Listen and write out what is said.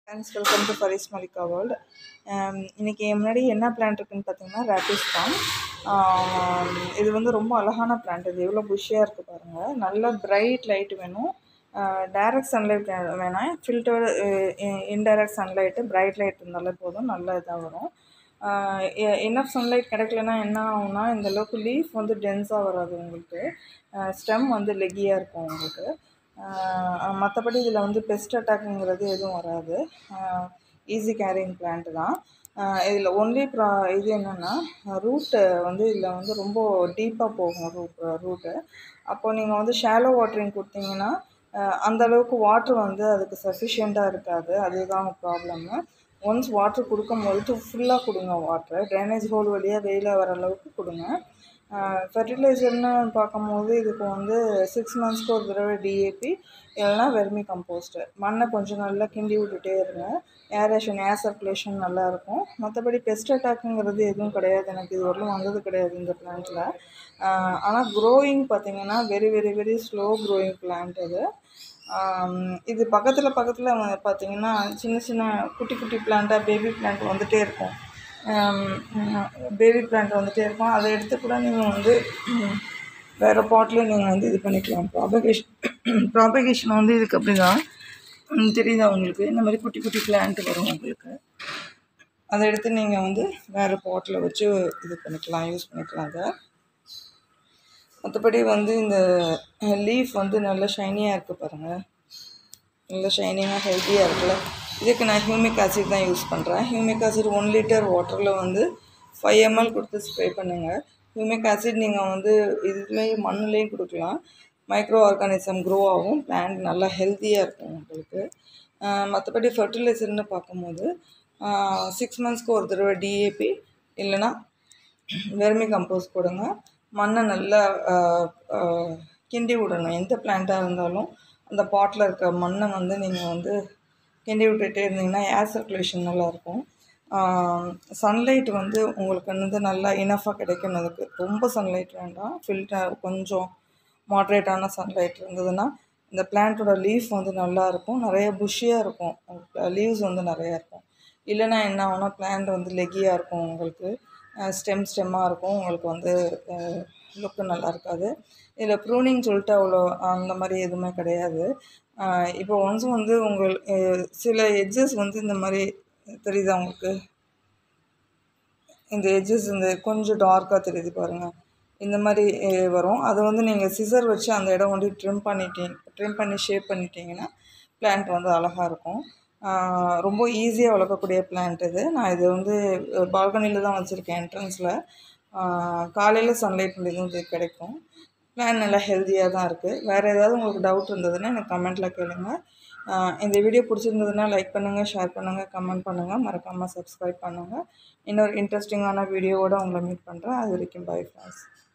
thanks welcome to Faris Malika world இன்றைக்கி என் முன்னாடி என்ன பிளான்ட் இருக்குன்னு பார்த்தீங்கன்னா ரேட்டிஸ் தான் இது வந்து ரொம்ப அழகான பிளான்ட் இது எவ்வளோ புஷ்ஷியாக இருக்குது பாருங்கள் நல்ல பிரைட் லைட் வேணும் டைரக்ட் சன்லைட் வேணாம் filter indirect sunlight bright light இருந்தாலே போதும் நல்ல இதாக வரும் என்னஃப் சன்லைட் கிடைக்கலனா என்ன ஆகும்னா இந்த அளவுக்கு லீஃப் வந்து டென்ஸாக வராது உங்களுக்கு ஸ்டெம் வந்து லெக்கியாக இருக்கும் உங்களுக்கு மற்றபடி இதில் வந்து பெஸ்ட் அட்டாக்குங்கிறது எதுவும் வராது ஈஸி கேரிங் பிளான்ட் தான் இதில் ஒன்லி ப்ரா இது என்னென்னா ரூட்டு வந்து இதில் வந்து ரொம்ப டீப்பாக போகும் ரூட் ரூட்டு அப்போது நீங்கள் வந்து ஷாலோ வாட்டரிங் கொடுத்தீங்கன்னா அந்த அளவுக்கு வாட்ரு வந்து அதுக்கு சஃபிஷியண்ட்டாக இருக்காது அதுதான் ப்ராப்ளம்மு ஒன்ஸ் வாட்ரு கொடுக்கும்போது ஃபுல்லாக கொடுங்க வாட்ரு ட்ரைனேஜ் ஹோல் வழியாக வெளியில் வர அளவுக்கு கொடுங்க ஃபெர்டிலைசர்னு பார்க்கும்போது இதுக்கு வந்து சிக்ஸ் மந்த்ஸ்க்கு ஒரு தடவை டிஏபி இல்லைனா வெர்மி கம்போஸ்ட்டு மண்ணை கொஞ்சம் நல்லா கிண்டி விட்டுட்டே இருங்க ஏரேஷன் ஏர் சர்க்குலேஷன் நல்லாயிருக்கும் மற்றபடி பெஸ்ட் அட்டாக்குங்கிறது எதுவும் கிடையாது எனக்கு இது வரலும் வந்தது கிடையாது இந்த பிளான்ட்டில் ஆனால் க்ரோயிங் பார்த்திங்கன்னா very very very slow growing plant இது இது பக்கத்தில் பக்கத்தில் பார்த்திங்கன்னா சின்ன சின்ன குட்டி குட்டி பிளான்ட்டாக பேபி பிளான்ட் வந்துகிட்டே இருக்கும் பேபி பிளான்ட் வந்துகிட்டே இருக்கும் அதை எடுத்து கூட நீங்கள் வந்து வேறு பாட்லேயும் நீங்கள் வந்து இது பண்ணிக்கலாம் ப்ராபகேஷன் ப்ராபகேஷன் வந்து இதுக்கு அப்படி தான் தெரியுதா உங்களுக்கு இந்த மாதிரி குட்டி குட்டி பிளான்ட் வரும் உங்களுக்கு அதை எடுத்து நீங்கள் வந்து வேறு பாட்டில் வச்சு இது பண்ணிக்கலாம் யூஸ் பண்ணிக்கலாம் அதை மற்றபடி வந்து இந்த லீஃப் வந்து நல்ல ஷைனியாக இருக்குது பாருங்கள் நல்ல ஷைனிங்காக ஹெல்த்தியாக இருக்குல்ல இதுக்கு நான் ஹியூமிக் ஆசிட் தான் யூஸ் பண்ணுறேன் ஹியூமிக் ஆசிட் ஒன் லிட்டர் வாட்டரில் வந்து ஃபைவ் எம்எல் கொடுத்து ஸ்ப்ரே பண்ணுங்கள் ஹியூமிக் ஆசிட் நீங்கள் வந்து இதுலேயும் மண்ணுலேயும் கொடுக்கலாம் மைக்ரோ ஆர்கானிசம் க்ரோ ஆகும் பிளான்ட் நல்லா ஹெல்த்தியாக இருக்கும் உங்களுக்கு மற்றபடி ஃபர்டிலைசர்னு பார்க்கும்போது சிக்ஸ் மந்த்ஸ்க்கு ஒரு தடவை டிஏபி இல்லைனா வெர்மி கம்போஸ் கொடுங்க மண்ணை நல்லா கிண்டி விடணும் எந்த பிளான்ட்டாக இருந்தாலும் அந்த பாட்டில் இருக்க மண்ணை வந்து நீங்கள் வந்து கிண்டி விட்டுட்டே இருந்தீங்கன்னா ஏர் சர்க்குலேஷன் நல்லாயிருக்கும் சன்லைட் வந்து உங்களுக்கு வந்து நல்லா இனஃபாக கிடைக்கும் அதுக்கு ரொம்ப சன்லைட் வேண்டாம் ஃபில்டர் கொஞ்சம் மாட்ரேட்டான சன்லைட் இருந்ததுன்னா இந்த பிளான்ட்டோட லீஃப் வந்து நல்லாயிருக்கும் நிறைய புஷ்ஷியாக இருக்கும் லீவ்ஸ் வந்து நிறையா இருக்கும் இல்லைனா என்ன ஆகும்னா பிளான்ட் வந்து லெக்கியாக இருக்கும் உங்களுக்கு ஸ்டெம் ஸ்டெம்மாக இருக்கும் உங்களுக்கு வந்து லுக்கு நல்லா இருக்காது இதில் ப்ரூனிங் சொல்லிட்டு அவ்வளோ அந்த மாதிரி எதுவுமே கிடையாது இப்போ ஒன்ஸ் வந்து உங்கள் சில எட்ஜஸ் வந்து இந்த மாதிரி தெரியுதா உங்களுக்கு இந்த எட்ஜஸ் இந்த கொஞ்சம் டார்க்காக தெரியுது பாருங்கள் இந்த மாதிரி வரும் அதை வந்து நீங்கள் சிசர் வச்சு அந்த இடம் வந்து ட்ரிம் பண்ணிட்டீங்க ட்ரிம் பண்ணி ஷேப் பண்ணிட்டீங்கன்னா பிளான்ட் வந்து அழகாக இருக்கும் ரொம்ப ஈஸியாக வளர்க்கக்கூடிய பிளான்ட் இது நான் இது வந்து பால்கனியில் தான் வச்சுருக்கேன் என்ட்ரன்ஸில் காலையில் சன்லைட் இது கிடைக்கும் பிளான் நல்லா ஹெல்த்தியாக தான் இருக்குது வேறு ஏதாவது உங்களுக்கு டவுட் இருந்ததுன்னா எனக்கு கமெண்ட்டில் கேளுங்க இந்த வீடியோ பிடிச்சிருந்ததுன்னா லைக் பண்ணுங்கள் ஷேர் பண்ணுங்கள் கமெண்ட் பண்ணுங்கள் மறக்காமல் சப்ஸ்கிரைப் பண்ணுங்கள் இன்னொரு இன்ட்ரெஸ்டிங்கான வீடியோவோடு உங்களை மீட் பண்ணுறேன் அது வரைக்கும் பை ஃப்ரெண்ட்ஸ்